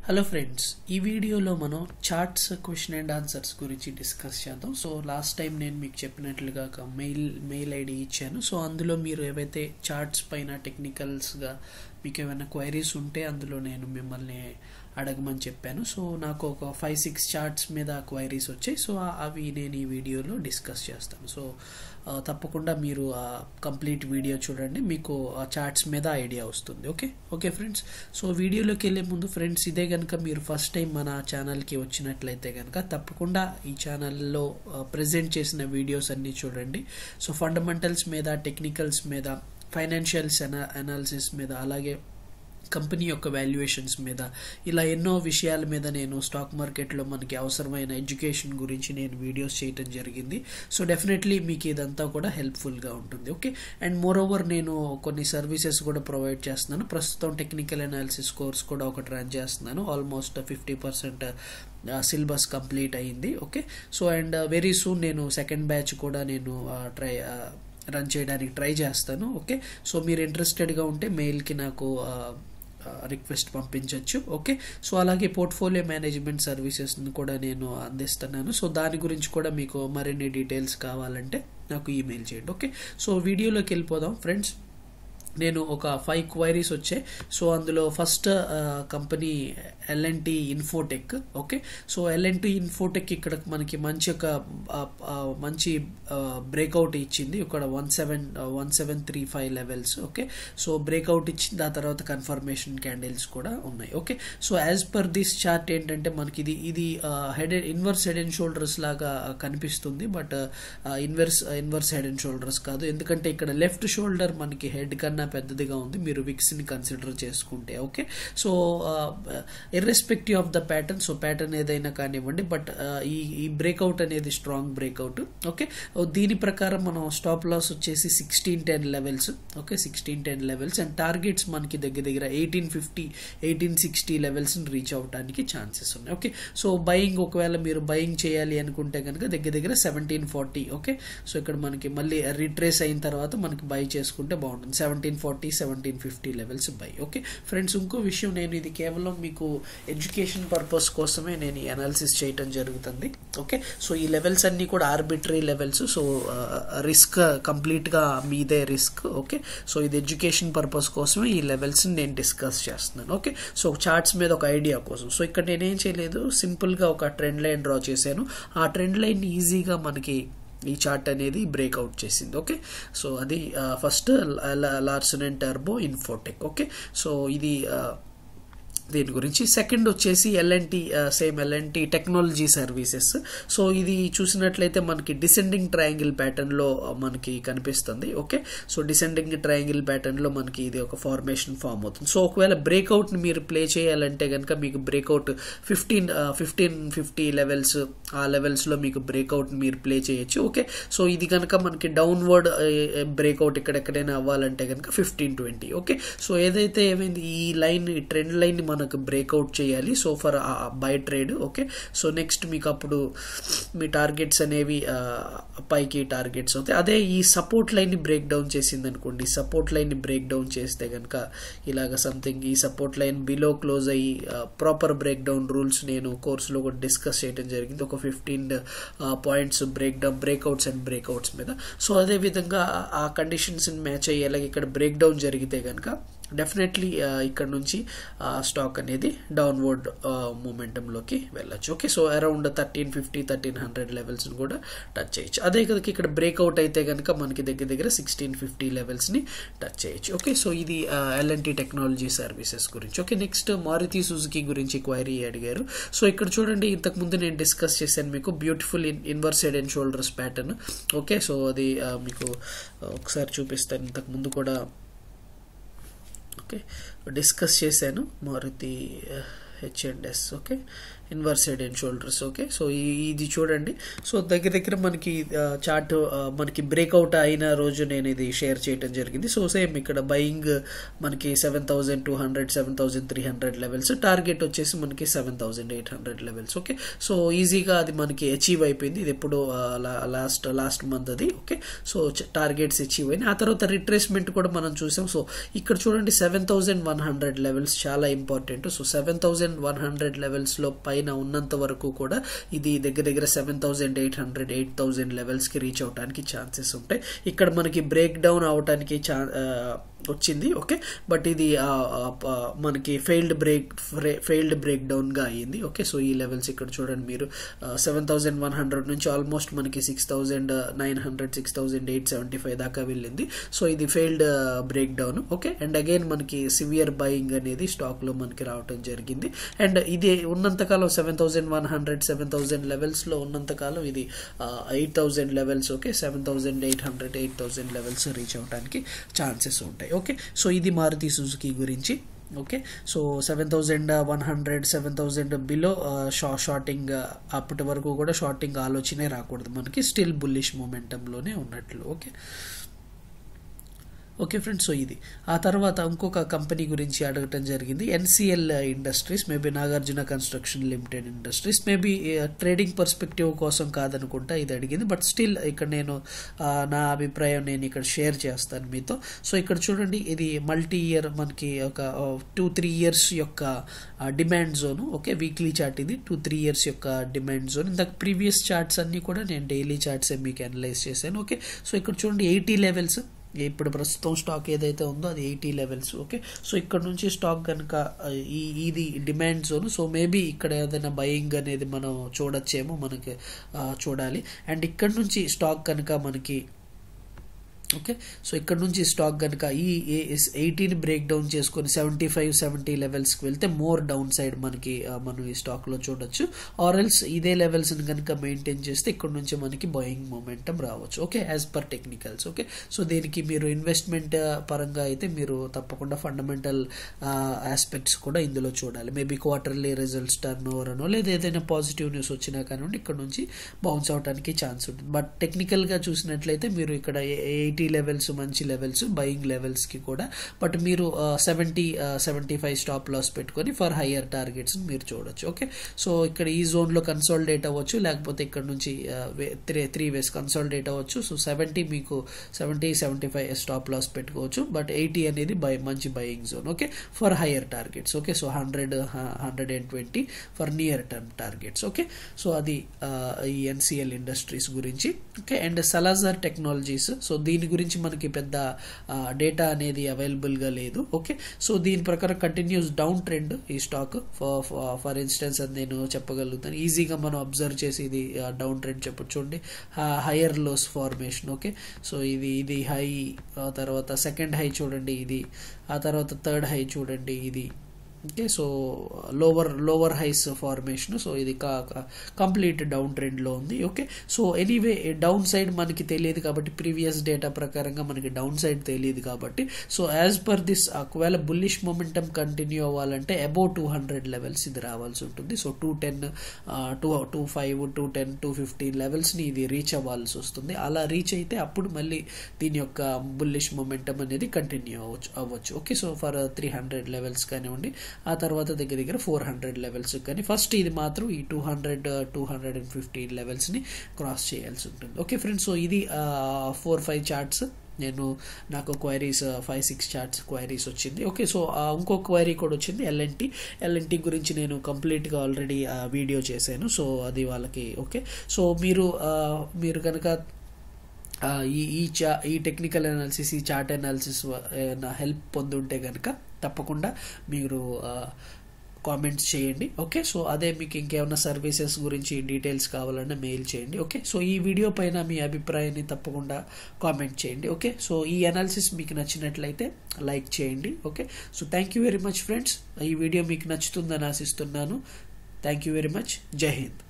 hello friends ఈ వీడియోలో మనం చార్ట్స్ క్వశ్చన్ అండ్ ఆన్సర్స్ గురించి డిస్కస్ చేద్దాం సో లాస్ట్ టైం నేను మీకు చెప్పినట్లుగా ఒక మెయిల్ మెయిల్ ఐడి ఇచ్చాను సో అందులో మీరు ఏవైతే చార్ట్స్ పైన టెక్నికల్స్గా మీకు ఏమైనా క్వైరీస్ ఉంటే అందులో నేను మిమ్మల్ని అడగమని చెప్పాను సో నాకు ఒక ఫైవ్ సిక్స్ చార్ట్స్ మీద క్వైరీస్ వచ్చాయి సో అవి నేను ఈ వీడియోలో డిస్కస్ చేస్తాను సో తప్పకుండా మీరు ఆ కంప్లీట్ వీడియో చూడండి మీకు ఆ చార్ట్స్ మీద ఐడియా వస్తుంది ఓకే ఓకే ఫ్రెండ్స్ సో వీడియోలోకి వెళ్ళే ముందు ఫ్రెండ్స్ ఇదే కనుక మీరు ఫస్ట్ టైం మన ఛానల్కి వచ్చినట్లయితే కనుక తప్పకుండా ఈ ఛానల్లో ప్రజెంట్ చేసిన వీడియోస్ అన్నీ చూడండి సో ఫండమెంటల్స్ మీద టెక్నికల్స్ మీద ఫైనాన్షియల్స్ అనాలిసిస్ మీద అలాగే కంపెనీ యొక్క వాల్యుయేషన్స్ మీద ఇలా ఎన్నో విషయాల మీద నేను స్టాక్ మార్కెట్లో మనకి అవసరమైన ఎడ్యుకేషన్ గురించి నేను వీడియోస్ చేయటం జరిగింది సో డెఫినెట్లీ మీకు ఇదంతా కూడా హెల్ప్ఫుల్గా ఉంటుంది ఓకే అండ్ మోర్ ఓవర్ నేను కొన్ని సర్వీసెస్ కూడా ప్రొవైడ్ చేస్తున్నాను ప్రస్తుతం టెక్నికల్ అనాలిసిస్ కోర్స్ కూడా ఒకటి రన్ చేస్తున్నాను almost fifty percent syllabus complete అయింది okay so and very soon నేను సెకండ్ బ్యాచ్ కూడా నేను ట్రై రన్ చేయడానికి ట్రై చేస్తాను ఓకే సో మీరు ఇంట్రెస్టెడ్గా ఉంటే మెయిల్కి నాకు రిక్వెస్ట్ పంపించవచ్చు ఓకే సో అలాగే పోర్ట్ఫోలియో మేనేజ్మెంట్ సర్వీసెస్ని కూడా నేను అందిస్తున్నాను సో దాని గురించి కూడా మీకు మరిన్ని డీటెయిల్స్ కావాలంటే నాకు ఈమెయిల్ చేయండి ఓకే సో వీడియోలోకి వెళ్ళిపోదాం ఫ్రెండ్స్ నేను ఒక ఫైవ్ క్వైరీస్ వచ్చాయి సో అందులో first company LNT Infotech okay so LNT Infotech ఇక్కడ మనకి మంచి ఒక మంచి బ్రేక్అవుట్ ఇచ్చింది ఇక్కడ one seven one seven three five levels okay so breakout ఇచ్చింది ఆ తర్వాత కన్ఫర్మేషన్ క్యాండిల్స్ కూడా ఉన్నాయి okay so as per this chart ఏంటంటే మనకి ఇది ఇది head inverse head and shoulders లాగా కనిపిస్తుంది but inverse inverse head and shoulders కాదు ఎందుకంటే ఇక్కడ లెఫ్ట్ షోల్డర్ మనకి హెడ్ కన్నా పెద్దదిగా ఉంది మీరు విక్స్ని కన్సిడర్ చేసుకుంటే okay so irrespective of the pattern so pattern ఏదైనా కానివ్వండి బట్ ఈ ఈ బ్రేక్అవుట్ అనేది స్ట్రాంగ్ బ్రేక్అవుట్ ఓకే దీని ప్రకారం మనం స్టాప్ లాస్ వచ్చేసి sixteen ten levels okay sixteen ten levels and targets మనకి దగ్గర దగ్గర ఎయిటీన్ ఫిఫ్టీ ఎయిటీన్ సిక్స్టీ లెవెల్స్ని రీచ్ అవడానికి ఛాన్సెస్ ఉన్నాయి ఓకే సో బయింగ్ ఒకవేళ మీరు బయింగ్ చేయాలి అనుకుంటే కనుక దగ్గర దగ్గర సెవెంటీన్ ఫార్టీ ఓకే సో ఇక్కడ మనకి మళ్ళీ రిట్రేస్ అయిన తర్వాత మనకి బై చేసుకుంటే బాగుంటుంది seventeen forty seventeen fifty levels buy okay friends ఇంకో విషయం నేను ఇది కేవలం మీకు ఎడ్యుకేషన్ పర్పస్ కోసమే నేను ఈ అనాలిసిస్ చేయటం జరుగుతుంది ఓకే సో ఈ లెవెల్స్ అన్నీ కూడా ఆర్బిటరీ లెవెల్స్ సో రిస్క్ కంప్లీట్గా మీదే రిస్క్ ఓకే సో ఇది ఎడ్యుకేషన్ పర్పస్ కోసమే ఈ లెవెల్స్ నేను డిస్కస్ చేస్తున్నాను ఓకే సో చార్ట్స్ మీద ఒక ఐడియా కోసం సో ఇక్కడ నేనేం చేయలేదు సింపుల్గా ఒక ట్రెండ్ లైన్ డ్రా చేశాను ఆ ట్రెండ్ లైన్ ఈజీగా మనకి ఈ చార్ట్ అనేది బ్రేక్అవుట్ చేసింది ఓకే సో అది ఫస్ట్ లార్సన్ అండ్ టర్బో ఇన్ఫోటెక్ ఓకే సో ఇది దీని గురించి సెకండ్ వచ్చేసి LNT same LNT technology services so ఇది చూసినట్లయితే మనకి డిసెండింగ్ ట్రయాంగిల్ ప్యాటర్న్లో మనకి కనిపిస్తుంది ఓకే సో డిసెండింగ్ ట్రయాంగిల్ ప్యాటర్న్లో మనకి ఇది ఒక ఫార్మేషన్ ఫామ్ అవుతుంది సో ఒకవేళ బ్రేక్అవుట్ని మీరు ప్లే చేయాలంటే కనుక మీకు breakout fifteen fifteen fifty levels ఆ లెవెల్స్లో మీకు బ్రేక్అవుట్ మీరు ప్లే చేయొచ్చు ఓకే సో ఇది కనుక మనకి డౌన్వర్డ్ బ్రేక్అవుట్ ఇక్కడెక్కడైనా అవ్వాలంటే కనుక ఫిఫ్టీన్ ట్వంటీ ఓకే సో ఏదైతే ఏమైంది ఈ లైన్ ఈ ట్రెండ్ లైన్ మనకు బ్రేక్అవుట్ చేయాలి so for buy trade okay so next మీకు అప్పుడు మీ టార్గెట్స్ అనేవి పైకి టార్గెట్స్ అవుతాయి అదే ఈ సపోర్ట్ లైన్ని బ్రేక్ డౌన్ చేసింది అనుకోండి సపోర్ట్ లైన్ని బ్రేక్ డౌన్ చేస్తే కనుక ఇలాగ సంథింగ్ ఈ సపోర్ట్ లైన్ బిలో క్లోజ్ అయ్యి ప్రాపర్ బ్రేక్ డౌన్ రూల్స్ నేను కోర్సులో కూడా డిస్కస్ చేయడం జరిగింది ఒక fifteen points break down breakouts and breakouts మీద సో అదే విధంగా ఆ కండిషన్స్ మ్యాచ్ అయ్యేలాగా ఇక్కడ బ్రేక్ డౌన్ జరిగితే కనుక డెఫినెట్లీ ఇక్కడ నుంచి స్టాక్ అనేది డౌన్వర్డ్ మూమెంటంలోకి వెళ్ళచ్చు okay so around thirteen fifty thirteen hundred లెవెల్స్ని కూడా టచ్ చేయొచ్చు అదే కనుక ఇక్కడ బ్రేక్అవుట్ అయితే కనుక మనకి దగ్గర దగ్గర సిక్స్టీన్ ఫిఫ్టీ లెవెల్స్ని టచ్ చేయొచ్చు ఓకే సో ఇది ఎల్ఎన్టీ టెక్నాలజీ సర్వీసెస్ గురించి ఓకే నెక్స్ట్ మారుతి సుజుకి గురించి క్వైరీ అడిగారు సో ఇక్కడ చూడండి ఇంతకుముందు నేను డిస్కస్ చేశాను మీకు beautiful inverse head and shoulders pattern okay so అది మీకు ఒకసారి చూపిస్తాను ఇంతకుముందు కూడా ఓకే డిస్కస్ చేశాను Maruti H and S okay inverse head and shoulders okay so ఇది చూడండి సో దగ్గర దగ్గర మనకి చార్ట్ మనకి బ్రేక్అవుట్ అయిన రోజు నేను ఇది షేర్ చేయడం జరిగింది సో సేమ్ ఇక్కడ బయింగ్ మనకి seven thousand two hundred seven thousand three hundred levels target వచ్చేసి మనకి seven thousand eight hundred levels okay so ఈజీగా అది మనకి అచీవ్ అయిపోయింది ఇది ఎప్పుడు లాస్ట్ లాస్ట్ మంత్ అది ఓకే సో టార్గెట్స్ అచీవ్ అయినాయి ఆ తర్వాత రిట్రేస్మెంట్ కూడా మనం చూసాం సో ఇక్కడ చూడండి seven thousand one hundred levels చాలా important so seven thousand thousand one hundred లెవెల్స్లో పైన ఉన్నంత వరకు కూడా ఇది దగ్గర దగ్గర seven thousand eight hundred eight thousand లెవెల్స్కి రీచ్ అవడానికి ఛాన్సెస్ ఉంటాయి ఇక్కడ మనకి బ్రేక్ డౌన్ అవడానికి ఛా వచ్చింది ఓకే బట్ ఇది మనకి ఫెయిల్డ్ బ్రేక్ ఫెయిల్డ్ బ్రేక్ డౌన్గా అయ్యింది ఓకే సో ఈ లెవెల్స్ ఇక్కడ చూడండి మీరు సెవెన్ థౌజండ్ వన్ హండ్రెడ్ నుంచి ఆల్మోస్ట్ మనకి six thousand nine hundred six thousand eight seventy five దాకా వెళ్ళింది సో ఇది failed break down okay and again మనకి సివియర్ బయింగ్ అనేది స్టాక్లో మనకి రావడం జరిగింది అండ్ ఇది ఉన్నంతకాలం seven thousand one hundred seven thousand లెవెల్స్లో ఉన్నంతకాలం ఇది eight thousand levels okay seven thousand eight hundred eight thousand levels reach అవడానికి ఛాన్సెస్ ఉంటాయి ఓకే సో ఇది మారుతి సుజుకి గురించి okay so seven thousand one hundred seven thousand below షా shorting అప్పటి వరకు కూడా షార్టింగ్ ఆలోచనే రాకూడదు మనకి స్టిల్ బుల్లిష్ మూమెంటంలోనే ఉన్నట్లు ఓకే ఓకే ఫ్రెండ్స్ సో ఇది ఆ తర్వాత ఇంకొక కంపెనీ గురించి అడగటం జరిగింది NCL Industries maybe Nagarjuna construction limited industries maybe trading perspective కోసం కాదనుకుంటా ఇది అడిగింది బట్ స్టిల్ ఇక్కడ నేను నా అభిప్రాయం నేను ఇక్కడ షేర్ చేస్తాను మీతో సో ఇక్కడ చూడండి ఇది మల్టీ ఇయర్ మనకి ఒక టూ త్రీ ఇయర్స్ యొక్క demand zone okay weekly chart ఇది టూ త్రీ ఇయర్స్ యొక్క డిమాండ్ జోన్ ఇందాక ప్రీవియస్ చార్ట్స్ అన్ని కూడా నేను డైలీ చార్ట్సే మీకు అనలైజ్ చేశాను ఓకే సో ఇక్కడ చూడండి ఎయిటీ లెవెల్స్ ఇప్పుడు ప్రస్తుతం స్టాక్ ఏదైతే ఉందో అది ఎయిటీ లెవెల్స్ ఓకే సో ఇక్కడ నుంచి స్టాక్ కనుక ఈ ఇది డిమాండ్ జోన్ సో మేబీ ఇక్కడ ఏదైనా బయింగ్ అనేది మనం చూడొచ్చేమో మనకి చూడాలి అండ్ ఇక్కడ నుంచి స్టాక్ కనుక మనకి ఓకే సో ఇక్కడ నుంచి స్టాక్ కనుక ఈ ఎయిటీని బ్రేక్ డౌన్ చేసుకొని సెవెంటీ ఫైవ్ సెవెంటీ లెవెల్స్కి వెళ్తే మోర్ డౌన్ సైడ్ మనకి మనం ఈ స్టాక్లో చూడొచ్చు ఆర్ఎల్స్ ఇదే లెవెల్స్ని కనుక మెయింటైన్ చేస్తే ఇక్కడ నుంచి మనకి బయింగ్ మూమెంటం రావచ్చు okay as per technicals okay so దీనికి మీరు ఇన్వెస్ట్మెంట్ పరంగా అయితే మీరు తప్పకుండా ఫండమెంటల్ ఆస్పెక్ట్స్ కూడా ఇందులో చూడాలి maybe quarterly results turn over అనో లేదా ఏదైనా పాజిటివ్ న్యూస్ వచ్చినా కానివ్వండి ఇక్కడ నుంచి బౌన్స్ అవడానికి ఛాన్స్ ఉంటుంది బట్ టెక్నికల్గా చూసినట్లయితే మీరు ఇక్కడ ఎయిటీ లెవెల్స్ మంచి లెవెల్స్ బయింగ్ లెవెల్స్కి కూడా బట్ మీరు seventy seventy five stop loss పెట్టుకొని ఫర్ హయ్యర్ టార్గెట్స్ మీరు చూడొచ్చు ఓకే సో ఇక్కడ ఈ జోన్లో కన్సాలిడేట్ అవ్వచ్చు లేకపోతే ఇక్కడ నుంచి త్రీ త్రీ వేస్ కన్సాలిడేట్ అవ్వచ్చు సో సెవెంటీ మీకు seventy seventy five stop loss పెట్టుకోవచ్చు బట్ ఎయిటీ అనేది బై మంచి buying zone okay for higher targets okay so hundred hundred and twenty for near term targets okay so అది ఈ NCL industries గురించి okay and Salasar technologies so దీని గురించి మనకి పెద్ద డేటా అనేది అవైలబుల్గా లేదు ఓకే సో దీని ప్రకారం కంటిన్యూస్ డౌన్ ట్రెండ్ ఈ స్టాక్ ఫర్ ఇన్స్టెన్స్ అది నేను చెప్పగలుగుతాను ఈజీగా మనం అబ్జర్వ్ చేసి ఇది డౌన్ ట్రెండ్ చెప్పచ్చు చూడండి higher lows formation okay so ఇది ఇది హై తర్వాత సెకండ్ హై చూడండి ఇది ఆ తర్వాత థర్డ్ హై చూడండి ఇది okay so lower lower highs formation so ఇది కంప్లీట్ డౌన్ ట్రెండ్లో ఉంది okay so anyway down side మనకి తెలియదు కాబట్టి ప్రీవియస్ డేటా ప్రకారంగా మనకి డౌన్ సైడ్ తెలియదు కాబట్టి సో యాజ్ పర్ దిస్ ఒకవేళ బుల్లిష్ మొమెంటం కంటిన్యూ అవ్వాలంటే అబౌవ్ టూ హండ్రెడ్ లెవెల్స్ ఇది రావాల్సి ఉంటుంది so two ten two two five two ten two fifty లెవెల్స్ని ఇది రీచ్ అవ్వాల్సి వస్తుంది అలా రీచ్ అయితే అప్పుడు మళ్ళీ దీని యొక్క బుల్లిష్ మొమెంటం అనేది కంటిన్యూ అవ్వచ్చు అవ్వచ్చు okay so for three hundred levels కానివ్వండి ఆ తర్వాత దగ్గర దగ్గర ఫోర్ హండ్రెడ్ లెవెల్స్ కానీ ఫస్ట్ ఇది మాత్రం ఈ two hundred two hundred and fifty లెవెల్స్ని క్రాస్ చేయాల్సి ఉంటుంది ఓకే ఫ్రెండ్స్ సో ఇది ఫోర్ ఫైవ్ చార్ట్స్ నేను నాకు queries five six charts queries వచ్చింది ఓకే సో ఇంకో క్వైరీ కూడా వచ్చింది ఎల్ఎన్టీ ఎల్ఎన్టీ గురించి నేను కంప్లీట్గా ఆల్రెడీ వీడియో చేశాను సో అది వాళ్ళకి ఓకే సో మీరు మీరు కనుక ఈ ఈ చా ఈ టెక్నికల్ అనాలిసిస్ ఈ చార్ట్ అనాలిసిస్ హెల్ప్ పొందుంటే కనుక తప్పకుండా మీరు కామెంట్స్ చేయండి ఓకే సో అదే మీకు ఇంకేమైనా సర్వీసెస్ గురించి డీటెయిల్స్ కావాలన్నా మెయిల్ చేయండి ఓకే సో ఈ వీడియో పైన మీ అభిప్రాయాన్ని తప్పకుండా కామెంట్ చేయండి ఓకే సో ఈ అనాలిసిస్ మీకు నచ్చినట్లయితే లైక్ చేయండి okay so thank you very much friends ఈ వీడియో మీకు నచ్చుతుందని ఆశిస్తున్నాను థ్యాంక్ యూ వెరీ మచ్ జై హింద్